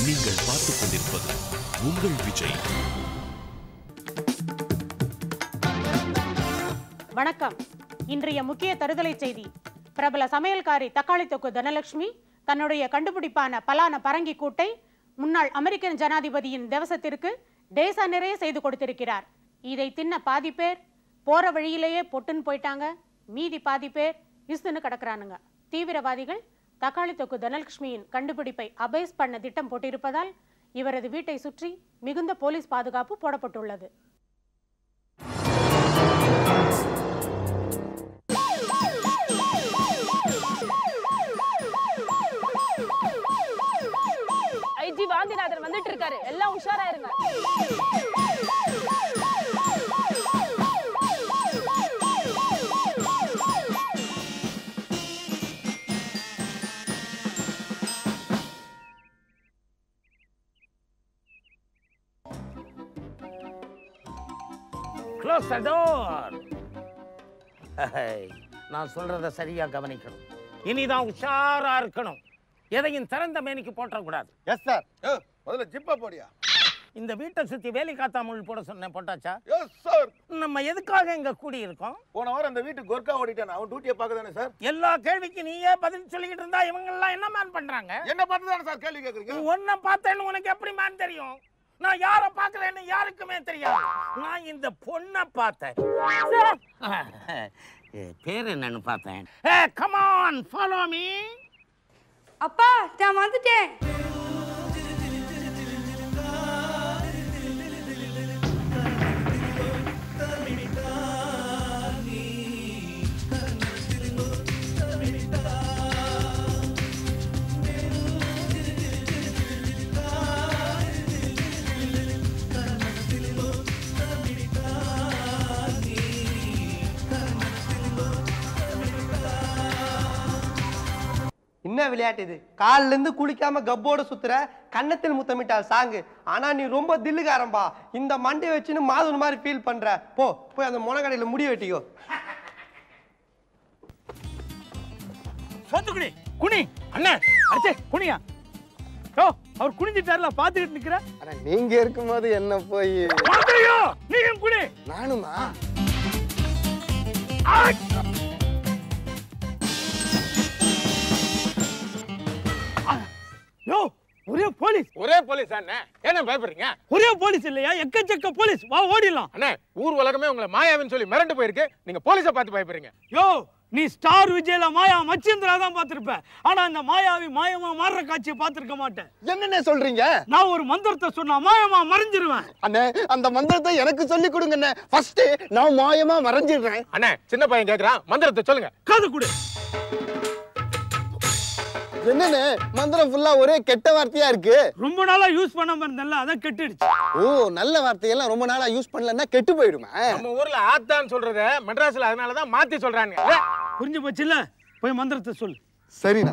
நீங்கள் பார்த்துக் கொண்டிருப்பது உங்கள் விஜய் வணக்கம் இன்றைய முக்கிய தருதலை செய்தி பிரபல சமையல்காரி தக்காளி தொக்கு தனலட்சுமி தன்னுடைய கண்டுபிடிப்பான பலான பரங்கி கூட்டை முன்னாள் அமெரிக்கன் ஜனாதிபதியின் தேவசத்திற்கு டேசா நிறைய செய்து கொடுத்திருக்கிறார் இதை தின்ன பாதி பேர் போற வழியிலேயே பொட்டுன்னு போயிட்டாங்க மீதி பாதி பேர் இஸ்துன்னு கிடக்குறானுங்க தீவிரவாதிகள் தக்காளி தொக்கு தனலட்சுமியின் கண்டுபிடிப்பை அபேஸ் பண்ண திட்டம் போட்டிருப்பதால் இவரது வீட்டை சுற்றி மிகுந்த போலீஸ் பாதுகாப்பு போடப்பட்டுள்ளது ஐஜி வாந்திநாதன் வந்துட்டு இருக்காரு எல்லாம் உஷாரா இருங்க க்ளோஸ் த டோர் நான் சொல்றத சரியா கவனிக்கணும் இனிதான் உஷாரா இருக்கணும் எதையும் திறந்த மேனிக்கு போட்டக்கூடாது எஸ் சார் முதல்ல ஜிப்பா போடியா இந்த வீட்டை சுத்தி வேலி காத்தாமுள் போட சொன்னேன் போட்டாச்சா எஸ் சார் நம்ம எதுக்காக இங்க கூடி இருக்கோம் போன வாரம் அந்த வீட்டு கோர்க்கா ஓடிட்டான் அவன் டியூட்டியை பார்க்க தானே சார் எல்லா கேள்விக்கும் நீயே பதில் சொல்லிக்கிட்டு இருந்தா இவங்க எல்லாம் என்ன மேன் பண்றாங்க என்ன பார்த்து தானே சார் கேள்வி கேட்குறீங்க உன்னை பார்த்தேன்னு உனக்கு எப்படி மேன் தெரியும் நான் யார பார்க்கறேன்னு யாருக்குமே தெரியாது நான் இந்த பொண்ணை பார்த்தேன் ஏ, பேர் என்னன்னு பார்த்தேன் ஏ கமான் ஃபாலோ மீ அப்பா நான் வந்துட்டேன் என்ன விளையாட்டு இது கால்ல இருந்து குளிக்காம கப்போட சுத்துற கன்னத்தில் முத்தமிட்டால் சாங்கு ஆனா நீ ரொம்ப தில்லுகாரம்பா இந்த மண்டை வச்சுன்னு மாதவன் மாதிரி ஃபீல் பண்ற போ போய் அந்த முனக்கடையில முடி வெட்டிக்கோ சொத்துக்குடி குனி அண்ணன் அச்சே குனியா ஓ அவர் குனிஞ்சிட்டாருல பாத்துக்கிட்டு நிக்கிற நீங்க இருக்கும்போது என்ன போய் பாத்தையோ நீயும் குனி நானுமா யோ ஒரே போலீஸ் ஒரே போலீஸ் அண்ணே என்ன பயப்படுறீங்க ஒரே போலீஸ் இல்லையா எக்கச்சக்க போலீஸ் வா ஓடிடலாம் அண்ணே ஊர் உலகமே உங்களை மாயாவின்னு சொல்லி மிரண்டு போயிருக்கு நீங்க போலீஸை பார்த்து பயப்படுறீங்க யோ நீ ஸ்டார் விஜயில மாயா மச்சேந்திரா தான் பார்த்திருப்ப ஆனா அந்த மாயாவி மாயமா மாறுற காட்சியை பார்த்திருக்க மாட்டேன் என்னென்ன சொல்றீங்க நான் ஒரு மந்திரத்தை சொன்னா மாயமா மறைஞ்சிருவேன் அண்ணே அந்த மந்திரத்தை எனக்கு சொல்லி கொடுங்கண்ணே ஃபர்ஸ்ட் நான் மாயமா மறைஞ்சிடுறேன் அண்ணே சின்ன பையன் கேக்குறான் மந்திரத்தை சொல்லுங்க காது கொடு என்னண்ணே மந்திரம் ஃபுல்லா ஒரே கெட்ட வார்த்தையா இருக்கு ரொம்ப நாளா யூஸ் பண்ணாம இருந்தேன்ல அதான் கெட்டுடுச்சு ஓ நல்ல வார்த்தையெல்லாம் ரொம்ப நாளா யூஸ் பண்ணலன்னா கெட்டு போயிடுமா நம்ம ஊர்ல ஆத்தான்னு சொல்றத மெட்ராஸ்ல அதனாலதான் மாத்தி சொல்றாங்க ஏ, புரிஞ்சு போச்சுல்ல போய் மந்திரத்தை சொல்லு சரிண்ணா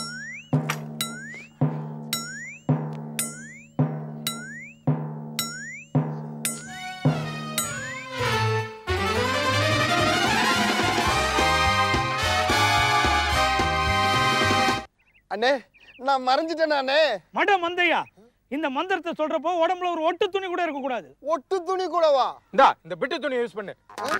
அண்ணே நான் மறைஞ்சிட்டேன் அண்ணே மட மந்தையா இந்த மந்திரத்தை சொல்றப்போ உடம்புல ஒரு ஒட்டு துணி கூட இருக்க கூடாது ஒட்டு துணி கூடவா இந்தா இந்த பிட்டு துணி யூஸ் பண்ணு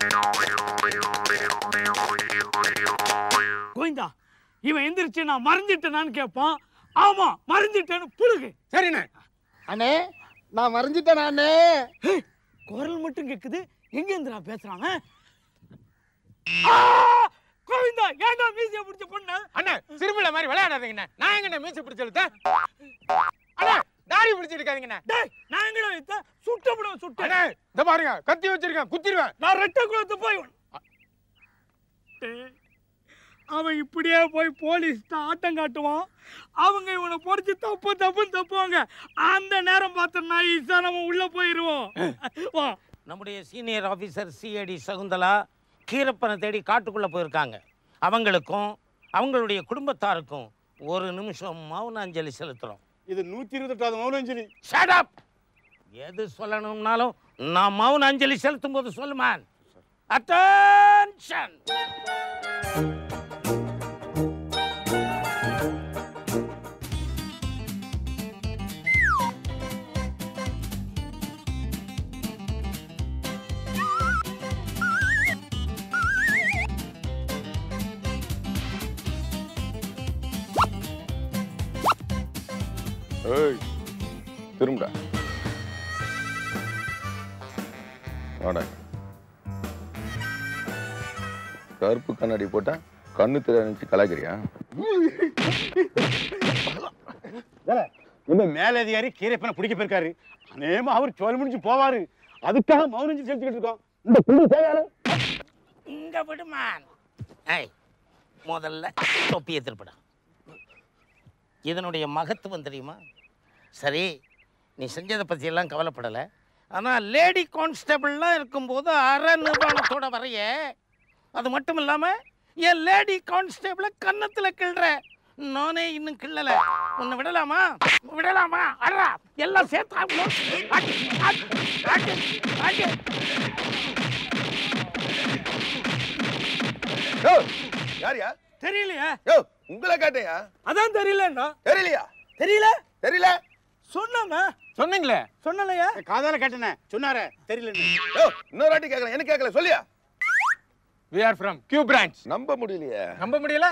கோவிந்தா இவன் எந்திரிச்சு நான் மறைஞ்சிட்டேனான்னு கேட்பான் ஆமா மறைஞ்சிட்டேன்னு புழுகு சரிண்ணே அண்ணே நான் மறைஞ்சிட்டேன் அண்ணே ஏய், குரல் மட்டும் கேக்குது எங்க இருந்து நான் பேசுறாங்க ஆ! கோவிந்தா ஏன்டா மீசிய பிடிச்ச பொண்ணு அண்ணே சிறுமில மாதிரி விளையாடாதீங்கண்ணே நான் எங்கண்ணே மீசை பிடிச்சு இழுத்தேன் அண்ணே தாடி பிடிச்சு இருக்காதீங்கண்ணே டேய் நான் எங்கடா வைத்த சுட்டப்படும் சுட்ட அண்ணே இந்த பாருங்க கத்தி வச்சிருக்கேன் குத்திடுவேன் நான் ரெட்டை குளத்து போய் டேய், அவன் இப்படியே போய் போலீஸ் ஆட்டம் காட்டுவான் அவங்க இவனை பொறிச்சு தப்பு தப்புன்னு தப்புவாங்க அந்த நேரம் பார்த்து நான் ஈஸா நம்ம உள்ள போயிருவோம் வா நம்முடைய சீனியர் ஆஃபீஸர் சிஐடி சகுந்தலா கீரப்பனை தேடி காட்டுக்குள்ளே போயிருக்காங்க அவங்களுக்கும் அவங்களுடைய குடும்பத்தாருக்கும் ஒரு நிமிஷம் மௌன அஞ்சலி செலுத்துகிறோம் இது நூத்தி இருபத்தெட்டாவது மௌனஞ்சலி Shut up! எது சொல்லணும்னாலும் நான் மௌன அஞ்சலி செலுத்தும் போது சொல்லுமான் அட்டன்ஷன் ஏய் திரும்புடா வாடா கருப்பு கண்ணாடி போட்டா கண்ணு தெரிய நினைச்சு கலாய்க்கிறியா நம்ம மேலதிகாரி கீரைப்பனை பிடிக்க போயிருக்காரு அநேகமா அவர் சோல் முடிஞ்சு போவாரு அதுக்காக மௌனஞ்சி செலுத்திக்கிட்டு இருக்கோம் இந்த புள்ளி தேவையான இங்க விடுமான் ஏய் முதல்ல தொப்பியை திருப்படா இதனுடைய மகத்துவம் தெரியுமா சரி நீ செஞ்சதை பற்றியெல்லாம் கவலைப்படலை ஆனால் லேடி கான்ஸ்டபிள்லாம் இருக்கும்போது அரை நிர்வாணத்தோட வரைய அது மட்டும் இல்லாமல் என் லேடி கான்ஸ்டபிளை கன்னத்தில் கிள்ற நானே இன்னும் கிள்ளலை உன்னை விடலாமா விடலாமா அடா எல்லாம் சேர்த்தா அடி, அடி, அடி, அடி. யோ யாரியா தெரியலையா யோ உங்களை கேட்டேயா அதான் தெரியலன்னா தெரியலையா தெரியல தெரியல சொன்னோமே சொன்னீங்களே சொன்னலையா காதால கேட்டனே சொன்னாரே தெரியலன்னு யோ இன்னொரு வாட்டி கேட்கல என்ன கேட்கல சொல்லியா we are from Q branch நம்ப முடியலையே நம்ப முடியல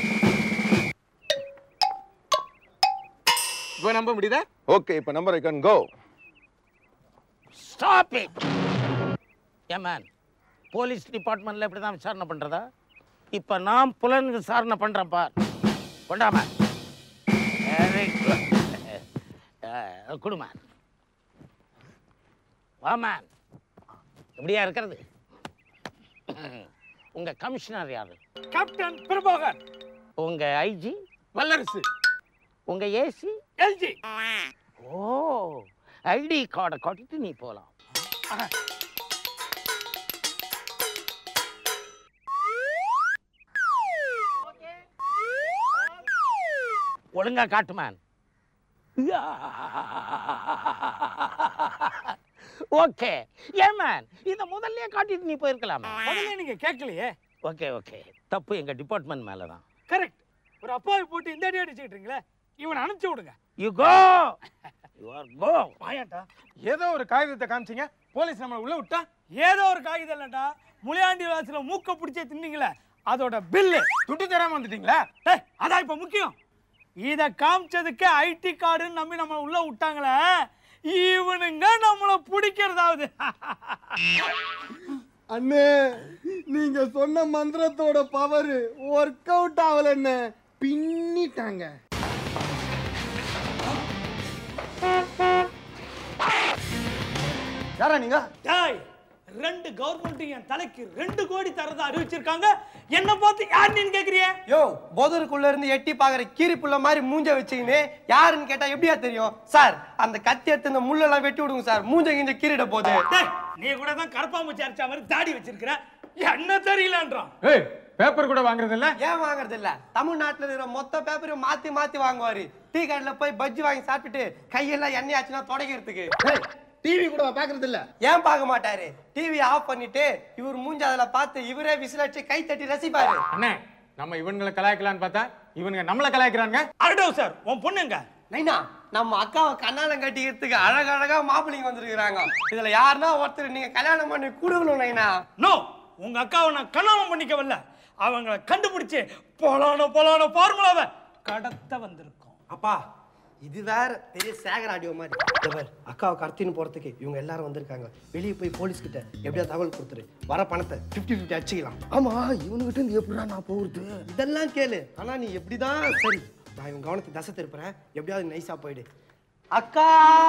இப்போ நம்ப முடியுதா ஓகே இப்ப நம்பர் I can go stop it ஏமேன் போலீஸ் டிபார்ட்மெண்ட்ல இப்படி தான் விசாரணை பண்றதா இப்போ நான் புலன் விசாரணை பண்றேன் பார் கொண்டாம வெரி குட் குடுமேன் வாமேன் எப்படியா இருக்கிறது உங்க கமிஷனர் யாரு கேப்டன் பிரபாகர் உங்க ஐஜி வல்லரசு உங்க ஏசி எல்ஜி ஓ ஐடி கார்டை காட்டிட்டு நீ போலாம் ஒழுங்கா காட்டு மேன் ஓகே ஏன் மேன் இதை முதல்லயே காட்டிட்டு நீ போயிருக்கலாமே முதல்ல நீங்க கேட்கலையே ஓகே ஓகே தப்பு எங்க டிபார்ட்மெண்ட் மேல தான் கரெக்ட் ஒரு அப்பாவை போட்டு இந்த அடி அடிச்சுக்கிட்டீங்களே இவனை அனுப்பிச்சு விடுங்க you go you are go வாயாண்டா ஏதோ ஒரு காகிதத்தை காமிச்சீங்க போலீஸ் நம்மளை உள்ள விட்டா ஏதோ ஒரு காகிதம் இல்லடா முளையாண்டி வாசல மூக்க பிடிச்சே தின்னீங்களே அதோட பில்லு துட்டு தராம வந்துட்டீங்களா டேய் அதான் இப்ப முக்கியம் இத காமிச்சதுக்கு ஐடி கார்டுன்னு நம்பி நம்ம உள்ள விட்டாங்களே இவனுங்க நம்மள பிடிக்கிறதாவது அண்ணே நீங்க சொன்ன மந்திரத்தோட பவர் ஒர்க் அவுட் ஆகலன்னு பின்னிட்டாங்க யாரா நீங்க டேய் ரெண்டு கவர்மெண்ட் என் தலைக்கு ரெண்டு கோடி தரதா அறிவிச்சிருக்காங்க என்ன பார்த்து யார் நீன்னு கேக்குறிய யோ போதருக்குள்ள இருந்து எட்டி பாக்குற கீரி புள்ள மாதிரி மூஞ்ச வச்சுக்கின்னு யாருன்னு கேட்டா எப்படியா தெரியும் சார் அந்த கத்தி எடுத்து இந்த முள்ளெல்லாம் வெட்டி விடுங்க சார் மூஞ்ச கிஞ்ச கீறிட போகுது டேய் நீ கூட தான் கரப்பாம்பூச்சி அரைச்ச மாதிரி தாடி வச்சிருக்கிற என்ன தெரியலன்றான் ஏய் பேப்பர் கூட வாங்குறது இல்ல ஏன் வாங்குறது இல்ல தமிழ்நாட்டுல இருக்கிற மொத்த பேப்பரையும் மாத்தி மாத்தி வாங்குவாரு டீ கடையில போய் பஜ்ஜி வாங்கி சாப்பிட்டுட்டு கையெல்லாம் எண்ணெய் ஆச்சுன்னா தொடக்கிறதுக்கு டிவி கூட பாக்குறது இல்ல ஏன் பார்க்க மாட்டாரு டிவி ஆஃப் பண்ணிட்டு இவர் மூஞ்ச அதுல பார்த்து இவரே விசில் அடிச்சு கை தட்டி ரசிப்பாரு அண்ணே நம்ம இவனுங்களை கலாய்க்கலான்னு பார்த்தா இவனுங்க நம்மளை கலாய்க்கிறாங்க அரடோ சார் உன் பொண்ணுங்க நைனா நம்ம அக்காவை கண்ணாலம் கட்டிக்கிறதுக்கு அழகழகா மாப்பிள்ளைங்க வந்திருக்கிறாங்க இதுல யாருன்னா ஒருத்தர் நீங்க கல்யாணம் பண்ணி கொடுக்கணும் நைனா நோ உங்க அக்காவை நான் கல்யாணம் பண்ணிக்க வரல அவங்கள கண்டுபிடிச்சு போலான போலான ஃபார்முலாவை கடத்த வந்திருக்கோம் அப்பா இது வேற பெரிய சேகர் ஆடியோ மாதிரி இதோ பாரு, அக்காவை கடத்தின்னு போறதுக்கு இவங்க எல்லாரும் வந்திருக்காங்க வெளியே போய் போலீஸ் கிட்ட எப்படியா தகவல் கொடுத்துரு வர பணத்தை 50 50 அடிச்சுக்கலாம் ஆமா இவனுகிட்ட இருந்து எப்படிடா நான் போகுது இதெல்லாம் கேளு ஆனா நீ எப்படிதான் சரி நான் இவன் கவனத்தை தசை திருப்புறேன் எப்படியாவது நைஸா போயிடு அக்கா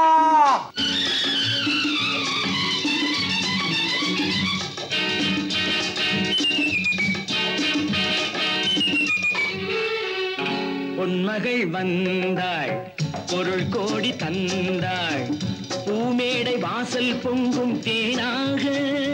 பொன்மகள் வந்தாள் பொருள் கோடி தந்தாள் பூமேடை வாசல் பொங்கும் தேனாக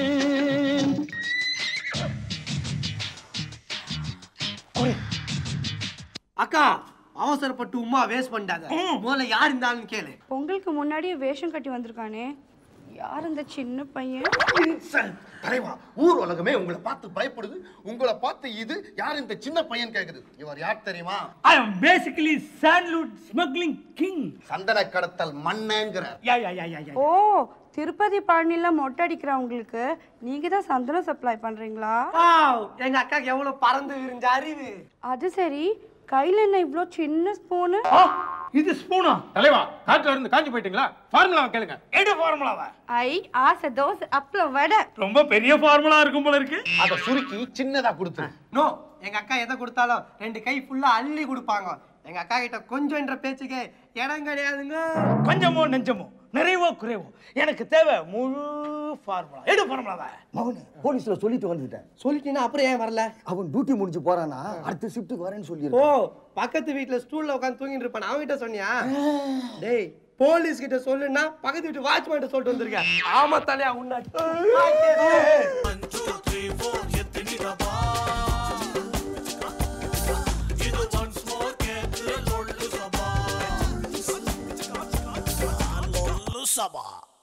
அக்கா அவசரப்பட்டு உமா வேஸ்ட் பண்ணிட்டாங்க முதல்ல யார் இருந்தாலும் கேளு பொங்கலுக்கு முன்னாடியே வேஷம் கட்டி வந்திருக்கானே யார் இந்த சின்ன பையன் தலைவா ஊர் உலகமே உங்களை பார்த்து பயப்படுது உங்களை பார்த்து இது யார் இந்த சின்ன பையன் கேக்குது இவர் யார் தெரியுமா I am basically sandalwood smuggling king சந்தன கடத்தல் மன்னங்கிற யா யா யா யா யா ஓ திருப்பதி பழனில மொட்டை அடிக்கிறவங்களுக்கு நீங்க தான் சந்தனம் சப்ளை பண்றீங்களா வாவ், எங்க அக்காக்கு எவ்வளவு பறந்து விரிஞ்ச அறிவு அது சரி கையில் என்ன இவ்வளோ சின்ன ஸ்பூனு இது ஸ்பூனா தலைவா காட்டுல இருந்து காஞ்சி போயிட்டீங்களா ஃபார்முலாவை கேளுங்க எடு ஃபார்முலாவா ஐ ஆசை தோசை அப்பளம் வடை ரொம்ப பெரிய ஃபார்முலா இருக்கும் போல இருக்கு அதை சுருக்கி சின்னதா கொடுத்துரு நோ எங்க அக்கா எதை கொடுத்தாலும் ரெண்டு கை ஃபுல்லா அள்ளி கொடுப்பாங்க எங்க அக்கா கிட்ட கொஞ்சம்ன்ற பேச்சுக்கு இடம் கிடையாதுங்க கொஞ்சமோ நெஞ்சமோ நிறைவோ குறைவோ எனக்கு தேவை முழு ஃபார்முலா எடு ஃபார்முலாவா மகனே போலீஸ்ல சொல்லிட்டு வந்துட்டேன் சொல்லிட்டீங்கன்னா அப்புறம் ஏன் வரல அவன் டியூட்டி முடிஞ்சு போறானா அடுத்த ஷிஃப்ட்டுக்கு வரேன்னு ஓ சொல்லியிருக்கான் பக்கத்து வீட்ல ஸ்டூல்ல உட்காந்து தூங்கிட்டு இருப்பான் அவன்கிட்ட சொன்னியா டேய் போலீஸ் கிட்ட சொல்லுன்னா பக்கத்து வீட்டு வாட்ச்மேன் கிட்ட சொல்லிட்டு வந்திருக்கேன் ஆமா தலையா உன்னாடி சபா